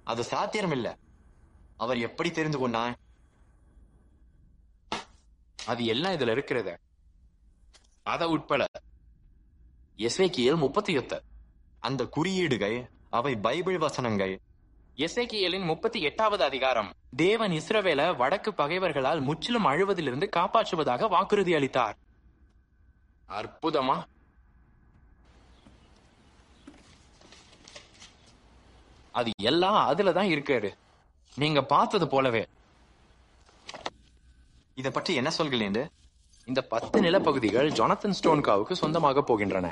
அது சாத்தியம் இல்ல அவர் எப்படி தெரிந்து கொண்டான் அது எல்லாம் இதுல இருக்கிறது அத உட்பட எஸ்ஐக்கியல் முப்பத்தி எட்டு அந்த குறியீடுகள் அவை பைபிள் வசனங்கள் எஸ்ஐக்கியலின் முப்பத்தி எட்டாவது அதிகாரம் தேவன் இஸ்ரவேல வடக்கு பகைவர்களால் முற்றிலும் அழுவதிலிருந்து காப்பாற்றுவதாக வாக்குறுதி அளித்தார் அற்புதமா அது எல்லாம் அதுலதான் இருக்காரு நீங்க பார்த்தது போலவே இத பற்றி என்ன சொல்கிறேன் இந்த பத்து நிலப்பகுதிகள் ஜொனத்தன் ஸ்டோன்காவுக்கு சொந்தமாக போகின்றன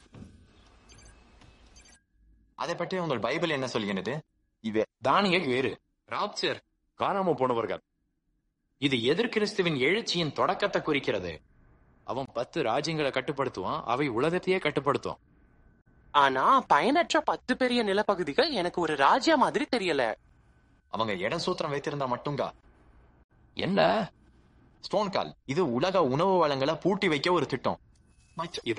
அதை பற்றி உங்கள் பைபிள் என்ன சொல்கிறது இது தானியல் வேறு ராப்சர் காணாம போனவர்கள் இது எதிர் கிறிஸ்துவின் எழுச்சியின் தொடக்கத்தை குறிக்கிறது அவன் பத்து ராஜ்யங்களை கட்டுப்படுத்துவான் அவை உலகத்தையே கட்டுப்படுத்தும் ஆனா பயனற்ற பத்து பெரிய நிலப்பகுதிகள் எனக்கு ஒரு ராஜ்யா மாதிரி தெரியல அவங்க இடம் சூத்திரம் வைத்திருந்தா மட்டும்கா என்ன ஸ்டோன் கால் இது உலக உணவு வளங்களை பூட்டி வைக்க ஒரு திட்டம் இத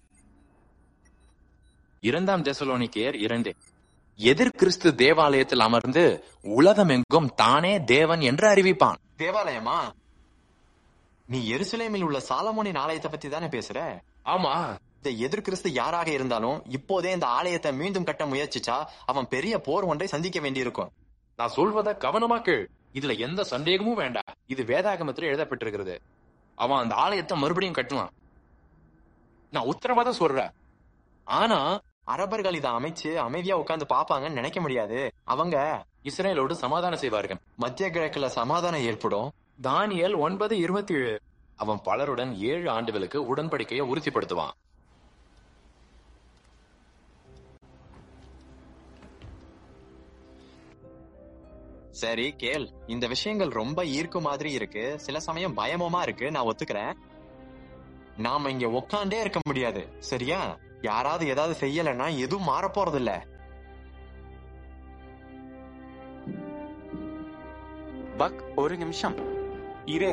இரண்டாம் தெசலோனிக்கேயர் இரண்டு எதிர் கிறிஸ்து தேவாலயத்தில் அமர்ந்து உலகமெங்கும் தானே தேவன் என்று அறிவிப்பான் தேவாலயமா நீ எருசலேமில் உள்ள சாலமோனின் ஆலயத்தை பத்தி தானே பேசுற ஆமா இந்த எதிர் கிறிஸ்து யாராக இருந்தாலும் இப்போதே இந்த ஆலயத்தை மீண்டும் கட்ட முயற்சிச்சா அவன் பெரிய போர் ஒன்றை சந்திக்க வேண்டியிருக்கும் நான் சொல்வத கவனமா கேள் இதுல எந்த சந்தேகமும் வேண்டாம் இது வேதாகமத்தில் எழுதப்பட்டிருக்கிறது அவன் அந்த ஆலயத்தை மறுபடியும் கட்டுவான் நான் உத்தரவாதம் சொல்றேன் ஆனா அரபர்கள் இதை அமைச்சு அமைதியா உட்கார்ந்து பாப்பாங்கன்னு நினைக்க முடியாது அவங்க இஸ்ரேலோடு சமாதானம் செய்வார்கள் மத்திய கிழக்குல சமாதானம் ஏற்படும் தானியல் ஒன்பது இருபத்தி ஏழு அவன் பலருடன் ஏழு ஆண்டுகளுக்கு உடன்படிக்கையை உறுதிப்படுத்துவான் சரி கேள் இந்த விஷயங்கள் ரொம்ப ஈர்க்கும் மாதிரி இருக்கு சில சமயம் பயமுமா இருக்கு நான் ஒத்துக்கிறேன் நாம இங்க உக்காண்டே இருக்க முடியாது சரியா யாராவது ஏதாவது செய்யலைன்னா எதுவும் மாற போறது இல்ல பக் ஒரு நிமிஷம் இரு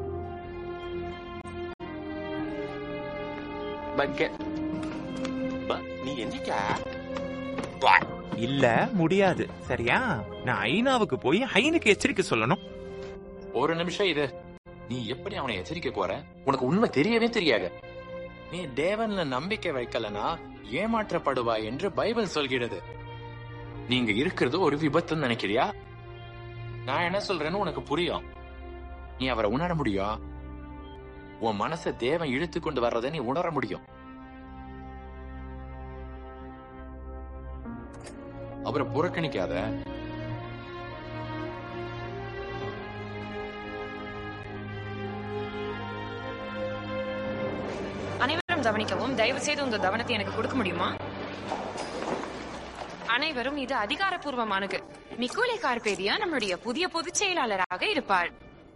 பக் பக், நீ என்னக்கா இல்ல முடியாது சரியா நான் ஐநாவுக்கு போய் ஐனுக்கு எச்சரிக்கை சொல்லணும் ஒரு நிமிஷம் இது நீ எப்படி அவனை எச்சரிக்க போற உனக்கு உண்மை தெரியவே தெரியாது நீ தேவன்ல நம்பிக்கை வைக்கலனா ஏமாற்றப்படுவாய் என்று பைபிள் சொல்கிறது நீங்க இருக்கிறது ஒரு விபத்துன்னு நினைக்கிறியா நான் என்ன சொல்றேன்னு உனக்கு புரியும் நீ அவரை உணர முடியும் உன் மனசை தேவன் இழுத்து கொண்டு வர்றதை நீ உணர முடியும் அவரை புறக்கணிக்காத அனைவரும் கவனிக்கவும் தயவு செய்து உங்க கவனத்தை எனக்கு கொடுக்க முடியுமா அனைவரும் இது அதிகாரப்பூர்வமானது மிக்கோலே கார்பேதியா நம்முடைய புதிய பொதுச் செயலாளராக இருப்பார்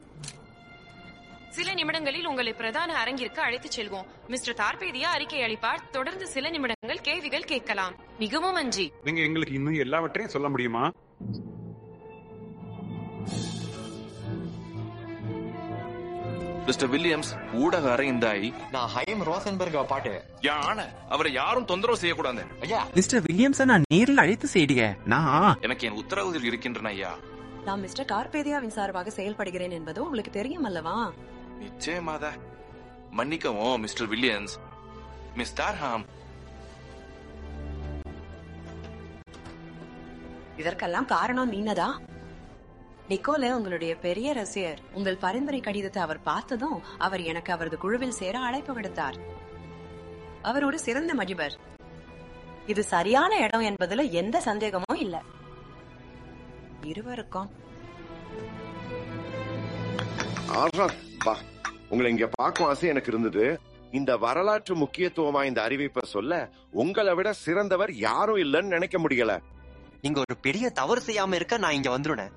சில நிமிடங்களில் உங்களை பிரதான அரங்கிற்கு அழைத்துச் செல்வோம் மிஸ்டர் தார்பேதியா அறிக்கை அளிப்பார் தொடர்ந்து சில நிமிடங்கள் கேள்விகள் கேட்கலாம் மிகவும் நன்றி நீங்க எங்களுக்கு இன்னும் எல்லாவற்றையும் சொல்ல முடியுமா மிஸ்டர் வில்லியம்ஸ் ஊடக அறைந்தாய் நான் ஹைம் ரோசன்பர்க் பாட்டு யானை அவரை யாரும் தொந்தரவு செய்யக்கூடாது ஐயா மிஸ்டர் வில்லியம்ஸ நான் நேரில் அழைத்து செய்டிய நான் எனக்கு என் உத்தரவுகள் இருக்கின்றன ஐயா நான் மிஸ்டர் கார்பேதியாவின் சார்பாக செயல்படுகிறேன் என்பது உங்களுக்கு தெரியும் அல்லவா நிச்சயமாத மன்னிக்கவும் மிஸ்டர் வில்லியம்ஸ் மிஸ் டார்ஹாம் இதற்கெல்லாம் காரணம் நீனதா நிக்கோல உங்களுடைய பெரிய ரசிகர் உங்கள் பரிந்துரை கடிதத்தை அவர் பார்த்ததும் அவர் எனக்கு அவரது குழுவில் சேர அழைப்பு விடுத்தார் அவர் ஒரு சிறந்த மதிபர் இது சரியான இடம் என்பதுல எந்த சந்தேகமும் இல்ல இருவருக்கும் ஆர்ஹான், வா உங்களை இங்க பார்க்கும் ஆசை எனக்கு இருந்தது இந்த வரலாற்று முக்கியத்துவமா இந்த அறிவிப்பை சொல்ல உங்களை விட சிறந்தவர் யாரும் இல்லைன்னு நினைக்க முடியல நீங்க ஒரு பெரிய தவறு செய்யாம இருக்க நான் இங்க வந்துருனேன்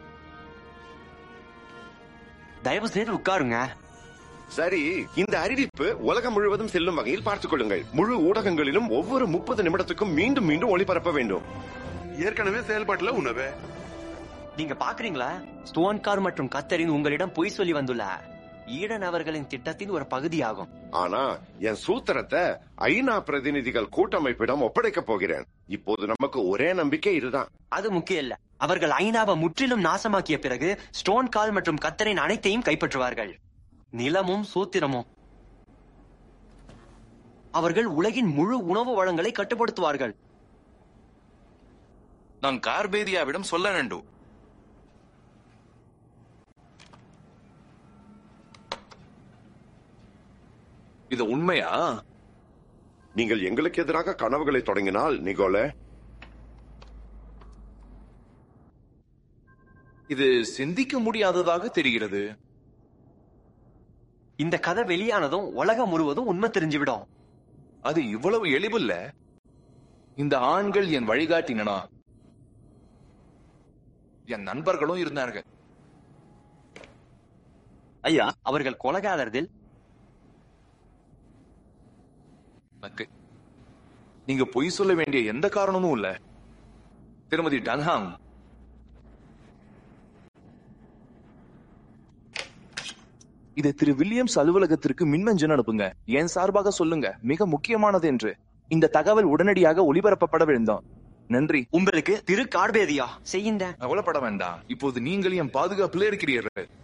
தயவு செய்து உட்காருங்க சரி இந்த அறிவிப்பு உலகம் முழுவதும் செல்லும் வகையில் பார்த்துக் கொள்ளுங்கள் முழு ஊடகங்களிலும் ஒவ்வொரு முப்பது நிமிடத்துக்கும் மீண்டும் மீண்டும் ஒளிபரப்ப வேண்டும் ஏற்கனவே செயல்பாட்டுல உணவு நீங்க பாக்குறீங்களா ஸ்டோன்கார் மற்றும் கத்தரின் உங்களிடம் பொய் சொல்லி வந்துள்ள ஈடன் அவர்களின் திட்டத்தின் ஒரு பகுதியாகும் ஆனா என் சூத்திரத்தை ஐநா பிரதிநிதிகள் கூட்டமைப்பிடம் ஒப்படைக்க போகிறேன் இப்போது நமக்கு ஒரே நம்பிக்கை இதுதான் அது முக்கியம் இல்ல அவர்கள் ஐநாவை முற்றிலும் நாசமாக்கிய பிறகு ஸ்டோன் கால் மற்றும் கத்தரின் அனைத்தையும் கைப்பற்றுவார்கள் நிலமும் சூத்திரமும் அவர்கள் உலகின் முழு உணவு வளங்களை கட்டுப்படுத்துவார்கள் நான் கார்பேதியாவிடம் சொல்ல வேண்டும் இது உண்மையா நீங்கள் எங்களுக்கு எதிராக கனவுகளை தொடங்கினால் நிகோலே இது சிந்திக்க முடியாததாக தெரிகிறது இந்த கதை வெளியானதும் உலகம் முழுவதும் உண்மை தெரிஞ்சுவிடும் அது இவ்வளவு எளிதில்ல இந்த ஆண்கள் என் வழிகாட்டினா என் நண்பர்களும் இருந்தார்கள் ஐயா அவர்கள் கொலகாரர்கள் எனக்கு நீங்க பொய் சொல்ல வேண்டிய எந்த காரணமும் இல்ல திருமதி டன்ஹாங் இதை திரு வில்லியம்ஸ் அலுவலகத்திற்கு மின்னஞ்சல் அனுப்புங்க என் சார்பாக சொல்லுங்க மிக முக்கியமானது என்று இந்த தகவல் உடனடியாக ஒளிபரப்பப்பட வேண்டும் நன்றி உங்களுக்கு திரு கார்பேதியா செய்யுங்க கவலைப்பட வேண்டாம் இப்போது நீங்கள் என் பாதுகாப்பில் இருக்கிறீர்கள்